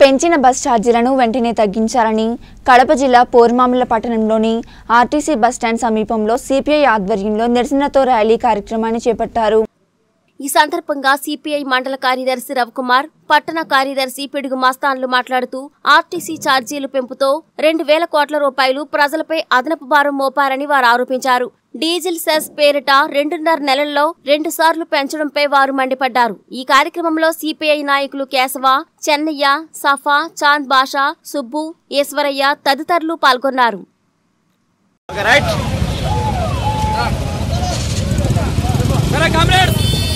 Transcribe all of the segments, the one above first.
పెంచిన బస్ ఛార్జీలను వెంటనే తగ్గించాలని కడప జిల్లా పోర్మాముల పట్టణంలోని ఆర్టీసీ బస్టాండ్ సమీపంలో సిపిఐ ఆధ్వర్యంలో నిరసనతో ర్యాలీ కార్యక్రమాన్ని చేపట్టారు ఈ సందర్భంగా సిపిఐ మండల కార్యదర్శి రవికుమార్ పట్టణ కార్యదర్శి పిడుగు మస్తాన్లు మాట్లాడుతూ ఆర్టీసీ ఛార్జీలు పెంపుతో రెండు వేల కోట్ల రూపాయలు ప్రజలపై అదనపు భారం మోపారని వారు ఆరోపించారు డీజిల్ సెస్ పేరిట రెండున్నర నెలల్లో రెండు సార్లు పెంచడంపై వారు మండిపడ్డారు ఈ కార్యక్రమంలో సిపిఐ నాయకులు కేశవ చెన్నయ్య సఫా చాంద్ బాషా సుబ్బు ఈశ్వరయ్య తదితరులు పాల్గొన్నారు ఓకే రైట్ సరే కామ్రేడ్స్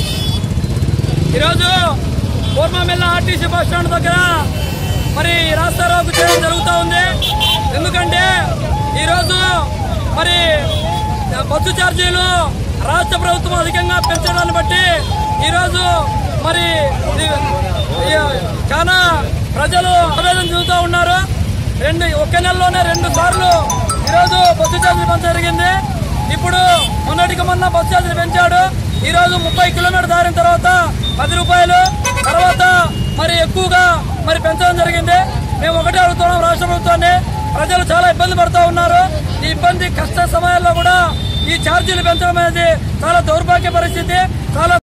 ఈరోజు పూర్వమిల్ల ఆర్టీసీ బస్ స్టాండ్ దగ్గర మరి రాస్తారోకు చేయడం జరుగుతూ ఉంది ఎందుకంటే ఈరోజు మరి బస్సు ఛార్జీలు రాష్ట్ర ప్రభుత్వం అధికంగా పెంచడాన్ని బట్టి ఈరోజు మరి ఇది- ఈ చాలా ప్రజలు ఆవేదన చెందుతూ ఉన్నారు రెండు ఒక్క నెలలోనే రెండు సార్లు ఈరోజు బస్సు ఛార్జీలు పెంచడం జరిగింది ఇప్పుడు మొన్నటికి మొన్న బస్సు ఛార్జీలు పెంచాడు ఈ రోజు ముప్పై కిలోమీటర్ దారిన తర్వాత పది రూపాయలు తర్వాత మరి ఎక్కువగా మరి పెంచడం జరిగింది మేము ఒకటే అడుగుతున్నాం రాష్ట్ర ప్రభుత్వాన్ని ప్రజలు చాలా ఇబ్బంది పడుతూ ఉన్నారు ఈ ఇబ్బంది కష్ట సమయాల్లో కూడా ఈ ఛార్జీలు పెంచడం అనేది చాలా దౌర్భాగ్య పరిస్థితి చాలా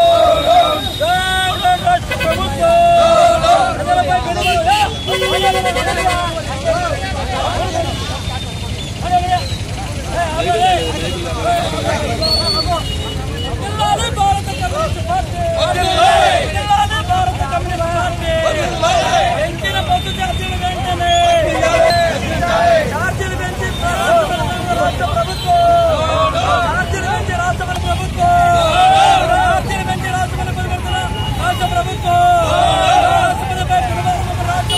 రాష్ట్ర ప్రభుత్వం ప్రజలపై జిల్లాది భారత కమ్యూనిస్ట్ పార్టీ జిల్లాది భారత కమ్యూనిస్ట్ పార్టీ పెంచిన బస్సు ఛార్జీలు వెంటనే ఛార్జీలు పెంచి రాష్ట్ర ప్రభుత్వం ఛార్జీలు పెంచి రాష్ట్ర ప్రభుత్వం ఛార్జీలు పెంచి రాష్ట్ర పరివర్తన రాష్ట్ర ప్రభుత్వం రాష్ట్రపతిపై పిలువనున్న రాష్ట్ర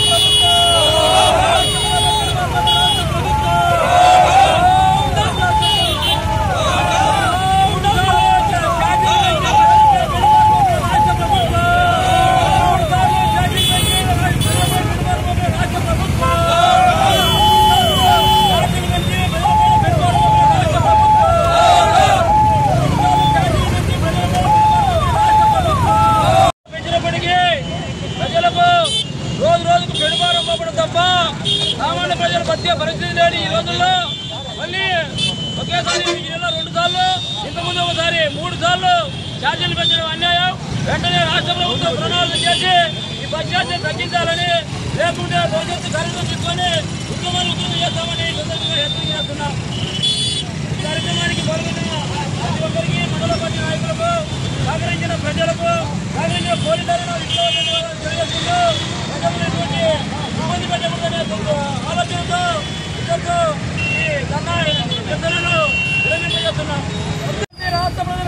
పెంచినప్పటికీ ప్రజలకు రోజు రోజుకు పెనుభారం మోపడం తప్ప సామాన్య ప్రజలు బతికే పరిస్థితి లేని ఈ రోజుల్లో మళ్ళీ ఒకేసారి ఈ నెల రెండు సార్లు ఇంతకుముందు ఒకసారి మూడు సార్లు ఛార్జీలు పెంచడం అన్యాయం వెంటనే రాష్ట్ర ప్రభుత్వం ప్రణాళిక చేసి ఈ బస్ ఛార్జీలు తగ్గించాలని లేకుంటే భవిష్యత్తు కార్యక్రమం తీసుకొని ఉద్యమాలు ఉద్యమం చేస్తామని ఈ సందర్భంగా హెచ్చరిక చేస్తున్నాం ఈ కార్యక్రమానికి పాల్గొన్న ప్రతి ఒక్కరికి మండల పార్టీ నాయకులకు సహకరించిన ప్రజలకు సహకరించిన పోలీసులను విశ్వాసాలను తెలియజేస్తూ ప్రజలైనటువంటి ఇబ్బంది పెట్టకూడదనే ఆలోచనతో ఇద్దరు ఈ ధర్నా నిరసనను విరమింపజేస్తున్నాం రాష్ట్ర ప్రజల